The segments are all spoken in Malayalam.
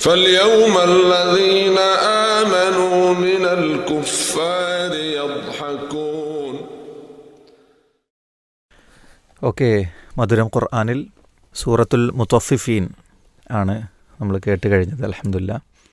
فاليوم الذين آمنوا من الكفار يضحكون ഓക്കെ മധുരം ഖുർആാനിൽ സൂറത്തുൽ മുത്തഫിഫീൻ ആണ് നമ്മൾ കേട്ട് കഴിഞ്ഞത് അലഹമില്ല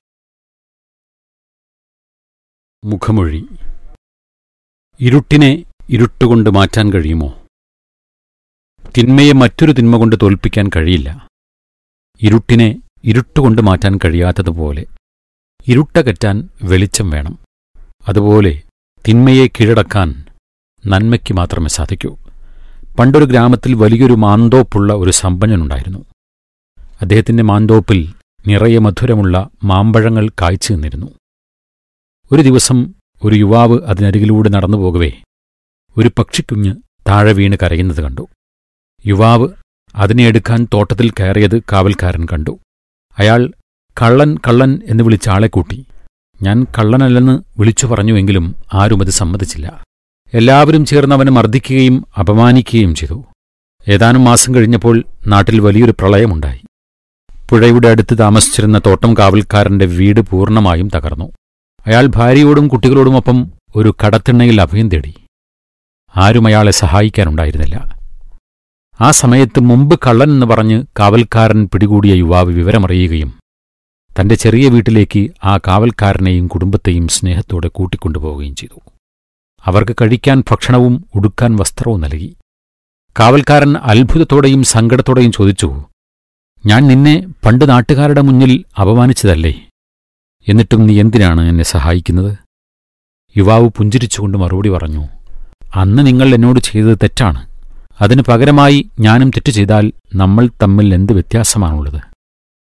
മുഖമൊഴി ഇരുട്ടിനെ ഇരുട്ടുകൊണ്ട് മാറ്റാൻ കഴിയുമോ തിന്മയെ മറ്റൊരു തിന്മ കൊണ്ട് തോൽപ്പിക്കാൻ കഴിയില്ല ഇരുട്ടിനെ ഇരുട്ടുകൊണ്ട് മാറ്റാൻ കഴിയാത്തതുപോലെ ഇരുട്ടകറ്റാൻ വെളിച്ചം വേണം അതുപോലെ തിന്മയെ കീഴടക്കാൻ നന്മയ്ക്ക് മാത്രമേ സാധിക്കൂ പണ്ടൊരു ഗ്രാമത്തിൽ വലിയൊരു മാന്തോപ്പുള്ള ഒരു സമ്പന്നനുണ്ടായിരുന്നു അദ്ദേഹത്തിന്റെ മാന്തോപ്പിൽ നിറയെ മധുരമുള്ള മാമ്പഴങ്ങൾ കായ്ച്ചു നിന്നിരുന്നു ഒരു ദിവസം ഒരു യുവാവ് അതിനരികിലൂടെ നടന്നു പോകവേ ഒരു പക്ഷിക്കുഞ്ഞ് താഴെ വീണ് കരയുന്നത് കണ്ടു യുവാവ് അതിനെ എടുക്കാൻ തോട്ടത്തിൽ കയറിയത് കാവൽക്കാരൻ കണ്ടു അയാൾ കള്ളൻ കള്ളൻ എന്ന് വിളിച്ച ആളെ കൂട്ടി ഞാൻ കള്ളനല്ലെന്ന് വിളിച്ചു പറഞ്ഞുവെങ്കിലും ആരും അത് സമ്മതിച്ചില്ല എല്ലാവരും ചേർന്ന് അവനെ മർദ്ദിക്കുകയും അപമാനിക്കുകയും ചെയ്തു ഏതാനും മാസം കഴിഞ്ഞപ്പോൾ നാട്ടിൽ വലിയൊരു പ്രളയമുണ്ടായി പുഴയുടെ അടുത്ത് താമസിച്ചിരുന്ന തോട്ടം കാവൽക്കാരന്റെ വീട് പൂർണ്ണമായും തകർന്നു അയാൾ ഭാര്യയോടും കുട്ടികളോടുമൊപ്പം ഒരു കടത്തിണ്ണയിൽ അഭയം തേടി ആരും അയാളെ സഹായിക്കാനുണ്ടായിരുന്നില്ല ആ സമയത്ത് മുമ്പ് കള്ളൻ എന്ന് പറഞ്ഞ് കാവൽക്കാരൻ പിടികൂടിയ യുവാവ് വിവരമറിയുകയും തന്റെ ചെറിയ വീട്ടിലേക്ക് ആ കാവൽക്കാരനെയും കുടുംബത്തെയും സ്നേഹത്തോടെ കൂട്ടിക്കൊണ്ടുപോവുകയും ചെയ്തു അവർക്ക് കഴിക്കാൻ ഭക്ഷണവും ഉടുക്കാൻ വസ്ത്രവും നൽകി കാവൽക്കാരൻ അത്ഭുതത്തോടെയും സങ്കടത്തോടെയും ചോദിച്ചു ഞാൻ നിന്നെ പണ്ട് നാട്ടുകാരുടെ മുന്നിൽ അപമാനിച്ചതല്ലേ എന്നിട്ടും നീ എന്തിനാണ് എന്നെ സഹായിക്കുന്നത് യുവാവ് പുഞ്ചിരിച്ചുകൊണ്ട് മറുപടി പറഞ്ഞു അന്ന് നിങ്ങൾ എന്നോട് ചെയ്തത് തെറ്റാണ് അതിനു പകരമായി ഞാനും തെറ്റ് ചെയ്താൽ നമ്മൾ തമ്മിൽ എന്ത് വ്യത്യാസമാണുള്ളത്